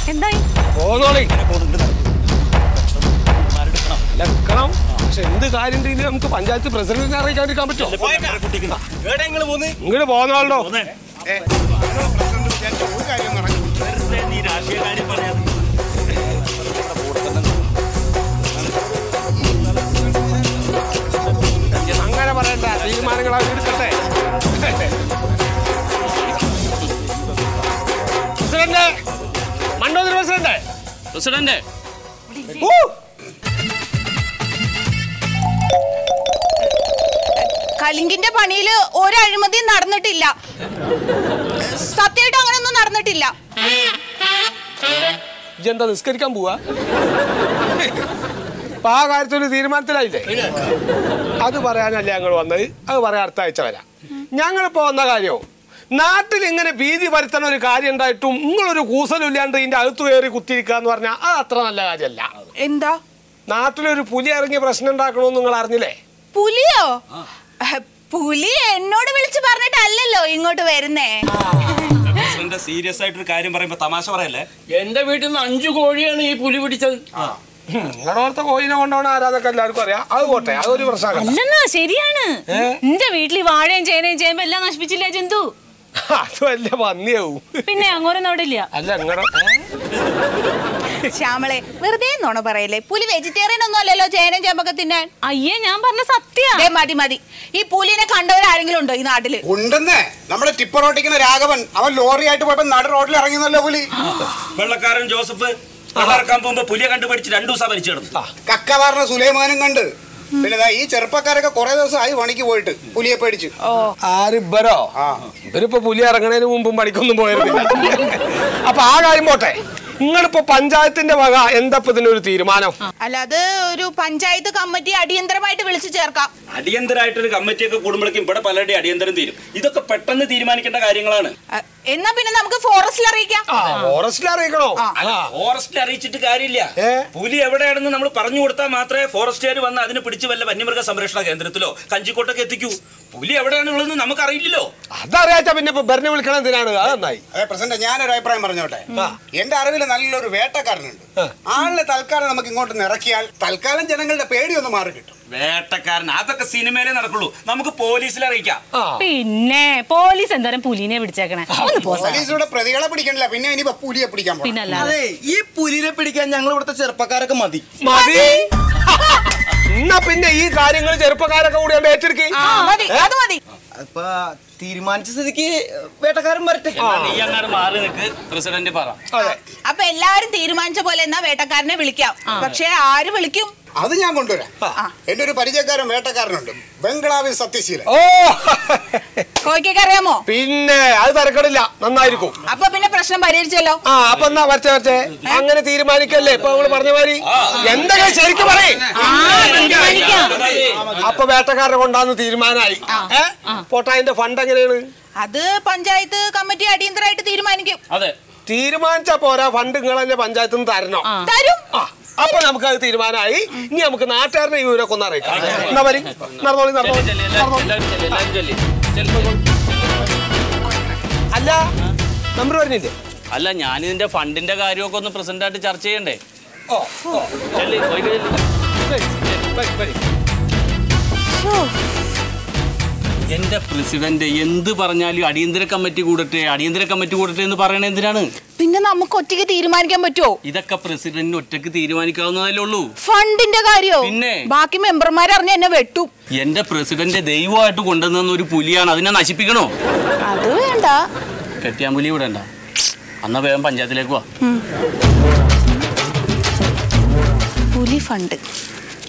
എന്തായി പോന്നോളി ലക്കണം പക്ഷെ എന്ത് കാര്യം ചെയ്ത് നമുക്ക് പഞ്ചായത്ത് പ്രസിഡന്റിനെ അറിയിക്കാതിരിക്കാൻ പറ്റുമോ ഇങ്ങോട്ട് പോന്നോളോ അങ്ങനെ പറയണ്ട തീരുമാനങ്ങൾ അവർ എടുക്കട്ടെ പ്രസിഡന്റ് മണ്ടോദര പ്രസിഡന്റ് പ്രസിഡന്റ് ഊ! കലിങ്കിന്റെ പണിയില് ഒരു അഴിമതിയും നടന്നിട്ടില്ല സത്യമായിട്ട് അങ്ങനെയൊന്നും നടന്നിട്ടില്ല ഇജ്ജെന്താ നിസ്കരിക്കാൻ പോവാ അപ്പൊ ആ കാര്യത്തിൽ ഒരു തീരുമാനത്തിലായില്ലേ അത് പറയാനല്ലേ ഞങ്ങൾ വന്നത് അത് പറയാൻ അടുത്ത ആഴ്ച വരാം ഞങ്ങളിപ്പോ വന്ന കാര്യവും നാട്ടിൽ ഇങ്ങനെ ഭീതി വരുത്തണ ഒരു കാര്യം ഉണ്ടായിട്ടും നിങ്ങളൊരു കൂസലില്ലാണ്ട് ഇതിന്റെ അകത്ത് കയറി കുത്തിയിരിക്കുക എന്ന് പറഞ്ഞാൽ അത് അത്ര നല്ല കാര്യമല്ല എന്താ നാട്ടിലൊരു പുലി ഇറങ്ങി പ്രശ്നം ഉണ്ടാക്കണമെന്ന് നിങ്ങൾ അറിഞ്ഞില്ലേ പുലിയോ അഹ്, പുലി എന്നോട് വിളിച്ചു പറഞ്ഞിട്ടല്ലല്ലോ ഇങ്ങോട്ട് വരുന്നേ പ്രസിഡന്റ് സീരിയസ് ആയിട്ടൊരു കാര്യം പറയുമ്പോ തമാശ പറയല്ലേ എന്റെ വീട്ടിൽ നിന്ന് അഞ്ചു കോഴിയാണ് ഈ പുലി പിടിച്ചത് നിങ്ങളുടെ ഓർത്ത കോയിനെ കൊണ്ടുപോകണ ആരാധക എല്ലാവർക്കും അറിയാം അത് പോട്ടെ അതൊരു പ്രശ്നമല്ല അല്ലെന്നാ ശരിയാണ് എന്റെ വീട്ടിൽ വാഴയും ചേനയും ചേമ്പും എല്ലാം നശിപ്പിച്ചില്ല ജന്തു അത് വലിയ പന്നിയാവും പിന്നെ അങ്ങോരൊന്നും അവിടെ ഇല്ല അല്ല നിങ്ങളുടെ ശ്യാമളെ വെറുതെ നോണ പറയല്ലേ പുലി വെജിറ്റേറിയൻ ഒന്നും അല്ലല്ലോ ചേനയും ചേമ്പൊക്കെ തിന്നാൻ അയ്യേ ഞാൻ പറഞ്ഞ സത്യ ദേ, മതി മതി ഈ പുലിനെ കണ്ടവരാരെങ്കിലും ഉണ്ടോ ഈ നാട്ടില് ഉണ്ടെന്നേ നമ്മുടെ ടിപ്പർ ഓട്ടിക്കുന്ന രാഘവൻ അവൻ ലോറിയായിട്ട് പോയപ്പോ നട റോഡിൽ ഇറങ്ങിയല്ലോ പുലി വെള്ളക്കാരൻ ജോസഫ് വെള്ളറക്കാൻ പോകുമ്പോ പുലിയെ കണ്ടുപിടിച്ച് രണ്ടു ദിവസം വലിച്ചു കിടന്നു കക്കവാറിന സുലൈമാനും കണ്ട് പിന്നെ ദാ ഈ ചെറുപ്പക്കാരൊക്കെ കുറെ ദിവസം ആയി പണിക്ക് പോയിട്ട് പുലിയെ പേടിച്ച് ആര് ഇവരോ ആ ഇവരിപ്പോ പുലി ഇറങ്ങണതിന് മുമ്പും പണിക്കൊന്നും പോയിരുന്നില്ല അപ്പൊ ആ കാര്യം പോട്ടെ നിങ്ങളിപ്പോ പഞ്ചായത്തിന്റെ വക എന്താ ഇപ്പൊ ഇതിനൊരു തീരുമാനം അല്ല അത് ഒരു പഞ്ചായത്ത് കമ്മിറ്റി അടിയന്തരമായിട്ട് വിളിച്ചു ചേർക്കാം അടിയന്തരമായിട്ടൊരു കമ്മിറ്റിയൊക്കെ കൂടുമ്പോഴേക്കും ഇവിടെ പലരുടെയും അടിയന്തരം തീരും ഇതൊക്കെ പെട്ടെന്ന് തീരുമാനിക്കേണ്ട കാര്യങ്ങളാണ് അഹ്, എന്നാ പിന്നെ നമുക്ക് ഫോറസ്റ്റിൽ അറിയിക്കാം ആ ഫോറസ്റ്റിൽ അറിയിക്കണോ ആ. ഫോറസ്റ്റിൽ അറിയിച്ചിട്ട് കാര്യമില്ല ഏ? പുലി എവിടെയാണെന്ന് നമ്മൾ പറഞ്ഞു കൊടുത്താൽ മാത്രമേ ഫോറസ്റ്റുകാർ വന്ന് അതിന് പിടിച്ച് വല്ല വന്യമൃഗ സംരക്ഷണ കേന്ദ്രത്തിലോ കഞ്ചിക്കോട്ടൊക്കെ എത്തിക്കൂ പുലി എവിടെയാണുള്ളതെന്ന് നമുക്കറിയില്ലല്ലോ അതറിയാച്ച പിന്നെ ഇപ്പൊ ബെറിനെ വിളിക്കണം എന്തിനാണ് അത് നന്നായി അതെ പ്രസിഡന്റ് ഞാനൊരു അഭിപ്രായം പറഞ്ഞോട്ടെ എന്റെ അറിവിൽ നല്ലൊരു വേട്ടക്കാരനുണ്ട് ആളിനെ തൽക്കാലം നമുക്ക് ഇങ്ങോട്ട് നിറക്കിയാൽ തൽക്കാലം ജനങ്ങളുടെ പേടി ഒന്ന് മാറി കിട്ടും വേട്ടക്കാരൻ അതൊക്കെ സിനിമയിലേ നടക്കുള്ളൂ നമുക്ക് പോലീസിൽ അറിയിക്കാം ആ പിന്നെ പോലീസ് എന്തോരം പുലിനെ പിടിച്ചേക്കണേ ഒന്ന് പോ സാർ. പോലീസിലൂടെ പ്രതികളെ പിടിക്കണില്ല പിന്നെ ഇനി പുലിയെ പിടിക്കാൻ പോകണം പിന്നല്ലാതെ അതെ ഈ പുലിനെ പിടിക്കാൻ ഞങ്ങൾ ഇവിടുത്തെ ചെറുപ്പക്കാരൊക്കെ മതി മതി എന്നാ പിന്നെ ഈ കാര്യങ്ങൾ ചെറുപ്പക്കാരൊക്കെ കൂടി അങ്ങട് ഏറ്റെടുക്കി ആ, മതി അത് മതി അപ്പൊ തീരുമാനിച്ച സ്ഥിതിക്ക് വേട്ടക്കാരൻ വരട്ടെ എന്നാ നീ അങ്ങോട്ട് മാറി നിൽക്ക് പ്രസിഡന്റ് പറ അതെ അപ്പൊ എല്ലാരും തീരുമാനിച്ച പോലെ എന്നാ വേട്ടക്കാരനെ വിളിക്കാം പക്ഷെ ആര് വിളിക്കും അത് ഞാൻ കൊണ്ടുവരാം ആ. എന്റെ ഒരു പരിചയക്കാരൻ വേട്ടക്കാരനുണ്ട് ബംഗ്ലാവിൽ സത്യശീലൻ ഓ കോയ്ക്കൊക്കെ അറിയാമോ പിന്നെ അത് തിരക്കടില്ല നന്നായിരിക്കും അപ്പൊ പിന്നെ പ്രശ്നം പരിഹരിച്ചല്ലോ ആ അപ്പൊ എന്നാ വരച്ചേ വരച്ചേ അങ്ങനെ തീരുമാനിക്കല്ലേ ഇപ്പൊ നമ്മള് പറഞ്ഞ മാതിരി എന്തെങ്കിലും ശരിക്കും പറയേ ആ തീരുമാനിക്കാം അപ്പൊ വേട്ടക്കാരനെ കൊണ്ടാന്ന് തീരുമാനമായി ഏ പോട്ടെ അതിന്റെ ഫണ്ട് എങ്ങനെയാണ് അത് പഞ്ചായത്ത് കമ്മിറ്റി അടിയന്തരമായിട്ട് തീരുമാനിക്കും അതെ തീരുമാനിച്ചാ പോരാ ഫണ്ട് നിങ്ങൾ തന്നെ പഞ്ചായത്തിൽ നിന്ന് തരണം തരും ആ അപ്പൊ നമുക്ക് അത് തീരുമാനമായി ഇനി നമുക്ക് നാട്ടുകാരനെ ഈ വിവരമൊക്കെ ഒന്ന് അറിയിക്കാം എന്നാ വരി നടന്നോളി നടന്നോളി ചെല്ല്, എല്ലാവരും നടന്നോളി. ചെല്ല്, എല്ലാവരും ചെല്ല്. ചെല്ല്. അല്ല നമ്പർ വരുന്നില്ലേ അല്ല ഞാനിതിന്റെ ഫണ്ടിന്റെ കാര്യമൊക്കെ ഒന്ന് പ്രസിഡന്റ് ആയിട്ട് ചർച്ച ചെയ്യണ്ടേ ഓ ഓ ചെല്ല്, പോയിക്കോ, ചെല്ല്. വരി, വരി, വരി. എന്റെ പ്രസിഡന്റ് എന്ത് പറഞ്ഞാലും അടിയന്തര കമ്മിറ്റി കൂടട്ടെ അടിയന്തര കമ്മിറ്റി കൂടട്ടെ എന്ന് പറയണ എന്തിനാണ് പിന്നെ നമുക്ക് ഒറ്റയ്ക്ക് തീരുമാനിക്കാൻ പറ്റുമോ ഇതൊക്കെ പ്രസിഡന്റിന് ഒറ്റക്ക് തീരുമാനിക്കാവുന്നതല്ലേ ഉള്ളൂ ഫണ്ടിന്റെ കാര്യോ പിന്നെ? ബാക്കി മെമ്പർമാർ അറിഞ്ഞ എന്നെ വെട്ടും എന്റെ പ്രസിഡന്റ് ദൈവമായിട്ട് കൊണ്ടുവന്ന ഒരു പുലിയാണ് അതിനെ നശിപ്പിക്കണോ അത് വേണ്ട കെട്ടിയാൻ പുലി ഇവിടെ ഉണ്ടോ അന്നാ വേഗം പഞ്ചായത്തിലേക്ക് വാ പുലി ഫണ്ട്